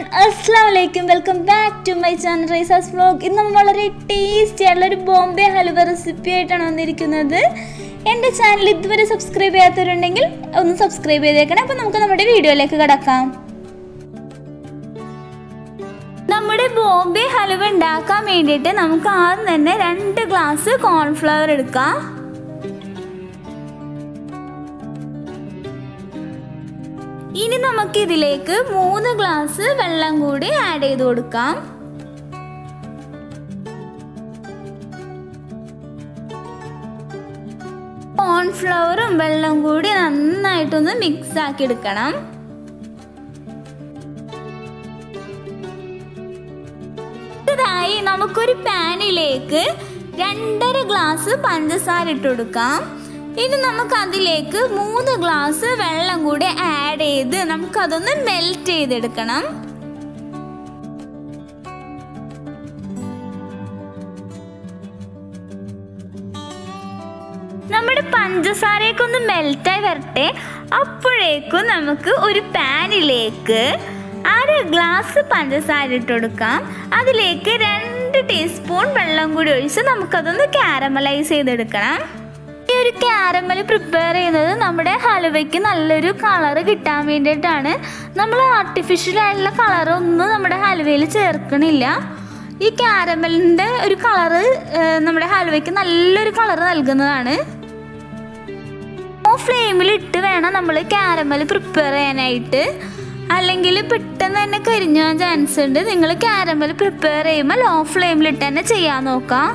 അസ്സാം വലൈക്കും welcome back to my channel Raisa's vlog ഇന്ന് നമ്മൾ വളരെ ടേസ്റ്റി ആയിട്ടുള്ള ഒരു ബോംബെ ഹലുവ റെസിപ്പി ആയിട്ടാണ് വന്നിരിക്കുന്നത് എൻ്റെ ചാനൽ ഇതുവരെ സബ്സ്ക്രൈബ് ചെയ്യാത്തവരുണ്ടെങ്കിൽ ഒന്ന് സബ്സ്ക്രൈബ് ചെയ്തേക്കണം അപ്പോൾ നമുക്ക് നമ്മുടെ വീഡിയോയിലേക്ക് കിടക്കാം നമ്മുടെ ബോംബെ ഹലുവ ഉണ്ടാക്കാൻ വേണ്ടിയിട്ട് നമുക്ക് ആദ്യം തന്നെ രണ്ട് ഗ്ലാസ് കോൺഫ്ലവർ എടുക്കാം ഇനി നമുക്ക് ഇതിലേക്ക് മൂന്ന് ഗ്ലാസ് വെള്ളം കൂടി ആഡ് ചെയ്ത് കൊടുക്കാം കോൺഫ്ലവറും വെള്ളം കൂടി നന്നായിട്ടൊന്ന് മിക്സ് ആക്കി എടുക്കണം ഇതായി നമുക്കൊരു പാനിലേക്ക് രണ്ടര ഗ്ലാസ് പഞ്ചസാര ഇട്ട് കൊടുക്കാം ഇനി നമുക്ക് അതിലേക്ക് മൂന്ന് ഗ്ലാസ് വെള്ളം കൂടി ആഡ് ചെയ്ത് നമുക്കതൊന്ന് മെൽറ്റ് ചെയ്തെടുക്കണം നമ്മുടെ പഞ്ചസാരയൊക്കെ ഒന്ന് മെൽറ്റായി വരട്ടെ അപ്പോഴേക്കും നമുക്ക് ഒരു പാനിലേക്ക് അര ഗ്ലാസ് പഞ്ചസാര ഇട്ട് കൊടുക്കാം അതിലേക്ക് രണ്ട് ടീസ്പൂൺ വെള്ളം കൂടി ഒഴിച്ച് നമുക്കതൊന്ന് കാരമലൈസ് ചെയ്തെടുക്കണം ഈ ഒരു കാരമൽ പ്രിപ്പയർ ചെയ്യുന്നത് നമ്മുടെ ഹലുവയ്ക്ക് നല്ലൊരു കളർ കിട്ടാൻ വേണ്ടിയിട്ടാണ് നമ്മൾ ആർട്ടിഫിഷ്യൽ ആയിട്ടുള്ള കളറൊന്നും നമ്മുടെ ഹലുവയിൽ ചേർക്കണില്ല ഈ കാരമലിൻ്റെ ഒരു കളറ് നമ്മുടെ ഹലുവയ്ക്ക് നല്ലൊരു കളർ നൽകുന്നതാണ് ലോ ഫ്ലെയിമിൽ ഇട്ട് വേണം നമ്മൾ കാരമൽ പ്രിപ്പയർ ചെയ്യാനായിട്ട് അല്ലെങ്കിൽ പെട്ടെന്ന് തന്നെ കരിഞ്ഞു പോകാൻ ചാൻസ് ഉണ്ട് നിങ്ങൾ കാരമൽ പ്രിപ്പയർ ചെയ്യുമ്പോൾ ലോ ഫ്ലെയിമിൽ ഇട്ട് തന്നെ ചെയ്യാൻ നോക്കാം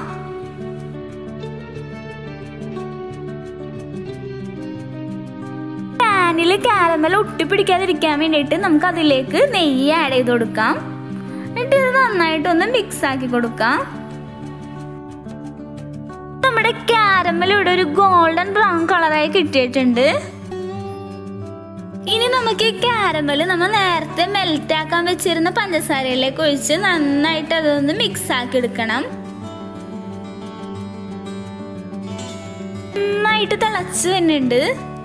പാനിൽ കാരമൽ ഒട്ടിപ്പിടിക്കാതിരിക്കാൻ വേണ്ടിയിട്ട് നമുക്ക് അതിലേക്ക് നെയ്യ് ആഡ് ചെയ്ത് കൊടുക്കാം എന്നിട്ട് ഇത് നന്നായിട്ടൊന്ന് മിക്സ് ആക്കി കൊടുക്കാം നമ്മുടെ കാരമൽ ഇവിടെ ഒരു ഗോൾഡൻ ബ്രൗൺ കളറായി കിട്ടിയിട്ടുണ്ട് ഇനി നമുക്ക് ഈ കാരമൽ നമ്മൾ നേരത്തെ മെൽറ്റ് ആക്കാൻ വെച്ചിരുന്ന പഞ്ചസാരയിലേക്ക് ഒഴിച്ച് നന്നായിട്ട് അതൊന്ന് മിക്സ് ആക്കി എടുക്കണം നന്നായിട്ട് തിളച്ച് വരുന്നുണ്ട്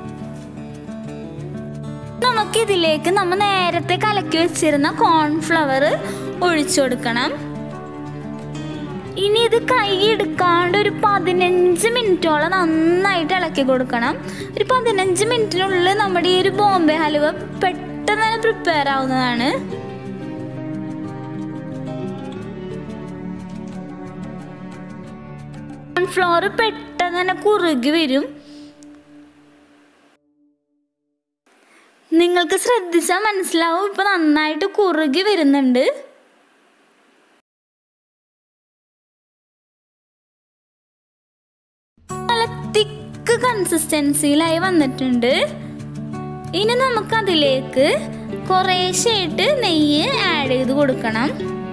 നമുക്ക് ഇതിലേക്ക് നമ്മൾ നേരത്തെ കലക്കി വെച്ചിരുന്ന കോൺഫ്ലവർ ഒഴിച്ചു കൊടുക്കണം ഇനി ഇത് കൈ എടുക്കാണ്ട് ഒരു പതിനഞ്ച് മിനിറ്റോളം നന്നായിട്ട് ഇളക്കി കൊടുക്കണം ഒരു പതിനഞ്ച് മിനിറ്റിനുള്ളിൽ നമ്മുടെ ഈ ഒരു ബോംബെ ഹലുവ പെട്ടെന്ന് തന്നെ പ്രിപ്പയർ ആവുന്നതാണ് കോൺഫ്ലോർ പെട്ടെന്ന് തന്നെ കുറുകി വരും നിങ്ങൾക്ക് ശ്രദ്ധിച്ചാൽ മനസ്സിലാവും ഇപ്പൊ നന്നായിട്ട് കുറുകി വരുന്നുണ്ട് നല്ല തിക്ക് കൺസിസ്റ്റൻസിയിലായി വന്നിട്ടുണ്ട് ഇനി നമുക്ക് അതിലേക്ക് കുറേശ്ശായിട്ട് നെയ്യ് ആഡ് ചെയ്ത് കൊടുക്കണം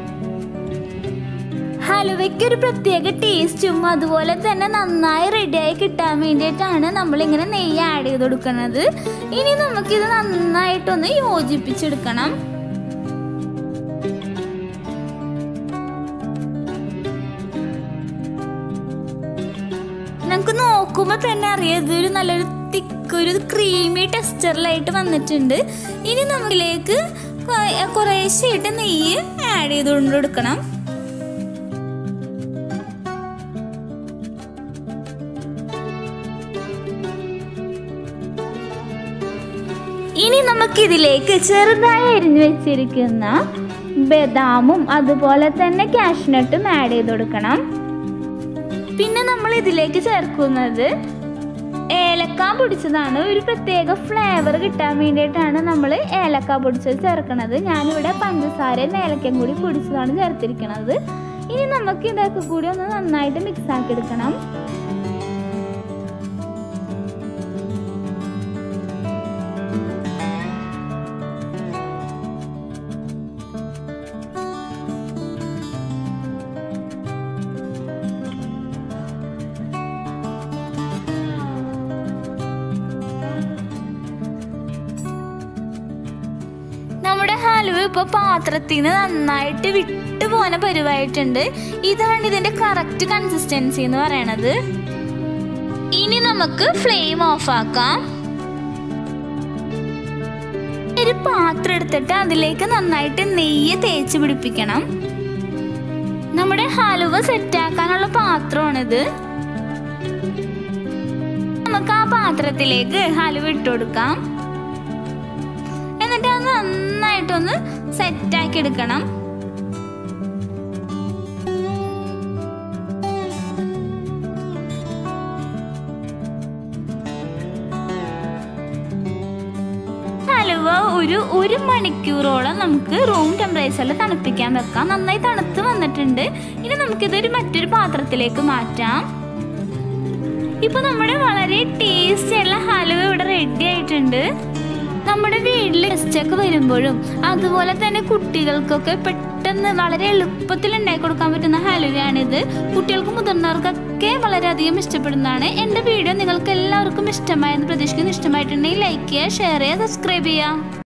ഹലുവയ്ക്ക് ഒരു പ്രത്യേക ടേസ്റ്റും അതുപോലെ തന്നെ നന്നായി റെഡിയായി കിട്ടാൻ വേണ്ടിയിട്ടാണ് നമ്മളിങ്ങനെ നെയ്യ് ആഡ് ചെയ്ത് കൊടുക്കുന്നത് ഇനി നമുക്കിത് നന്നായിട്ടൊന്ന് യോജിപ്പിച്ചെടുക്കണം നമുക്ക് നോക്കുമ്പോൾ തന്നെ അറിയാം ഇതൊരു നല്ലൊരു തിക്ക് ഒരു ക്രീമി ടെക്സ്ചറിലായിട്ട് വന്നിട്ടുണ്ട് ഇനി നമ്മളിലേക്ക് കുറേശ്ശായിട്ട് നെയ്യ് ആഡ് ചെയ്തുകൊണ്ട് കൊടുക്കണം ഇനി നമുക്കിതിലേക്ക് ചെറുതായി അരിഞ്ഞു വെച്ചിരിക്കുന്ന ബദാമും അതുപോലെ തന്നെ കാഷ്നട്ടും ആഡ് ചെയ്ത് കൊടുക്കണം പിന്നെ നമ്മൾ ഇതിലേക്ക് ചേർക്കുന്നത് ഏലക്ക പൊടിച്ചതാണ് ഒരു പ്രത്യേക ഫ്ലേവർ കിട്ടാൻ വേണ്ടിയിട്ടാണ് നമ്മൾ ഏലക്ക പൊടിച്ചത് ചേർക്കുന്നത് ഞാനിവിടെ പഞ്ചസാരയും ഏലക്കയും കൂടി പൊടിച്ചതാണ് ചേർത്തിരിക്കുന്നത് ഇനി നമുക്ക് ഇതൊക്കെ കൂടി ഒന്ന് നന്നായിട്ട് മിക്സ് ആക്കി എടുക്കണം നമ്മുടെ ഹലുവ ഇപ്പൊ പാത്രത്തിൽ നിന്ന് നന്നായിട്ട് വിട്ടു പോന പരുവായിട്ടുണ്ട് ഇതാണ് ഇതിന്റെ കറക്റ്റ് കൺസിസ്റ്റൻസി എന്ന് പറയണത് ഇനി നമുക്ക് ഫ്ലെയിം ഓഫ് ആക്കാം ഒരു പാത്രം എടുത്തിട്ട് അതിലേക്ക് നന്നായിട്ട് നെയ്യ് തേച്ച് പിടിപ്പിക്കണം നമ്മുടെ ഹലുവ സെറ്റാക്കാനുള്ള പാത്രമാണിത് നമുക്ക് ആ പാത്രത്തിലേക്ക് ഹലുവ ഇട്ട് കൊടുക്കാം എന്നിട്ട് അത് നന്നായിട്ടൊന്ന് സെറ്റാക്കി എടുക്കണം ഹലുവ ഒരു ഒരു മണിക്കൂറോളം നമുക്ക് റൂം ടെമ്പറേച്ചറിൽ തണുപ്പിക്കാൻ വെക്കാം നന്നായി തണുത്ത് വന്നിട്ടുണ്ട് ഇനി നമുക്കിതൊരു മറ്റൊരു പാത്രത്തിലേക്ക് മാറ്റാം ഇപ്പൊ നമ്മുടെ വളരെ ടേസ്റ്റി ആയിട്ടുള്ള ഹലുവ ഇവിടെ റെഡി ആയിട്ടുണ്ട് നമ്മുടെ വീട്ടിൽ ഗസ്റ്റൊക്കെ വരുമ്പോഴും അതുപോലെ തന്നെ കുട്ടികൾക്കൊക്കെ പെട്ടെന്ന് വളരെ എളുപ്പത്തിൽ ഉണ്ടാക്കി കൊടുക്കാൻ പറ്റുന്ന ഹലുവയാണിത് കുട്ടികൾക്ക് മുതിർന്നവർക്കൊക്കെ വളരെയധികം ഇഷ്ടപ്പെടുന്നതാണ് എൻ്റെ വീഡിയോ നിങ്ങൾക്ക് എല്ലാവർക്കും ഇഷ്ടമായെന്ന് പ്രതീക്ഷിക്കുന്നു ഇഷ്ടമായിട്ടുണ്ടെങ്കിൽ ലൈക്ക് ചെയ്യുക ഷെയർ ചെയ്യുക സബ്സ്ക്രൈബ് ചെയ്യുക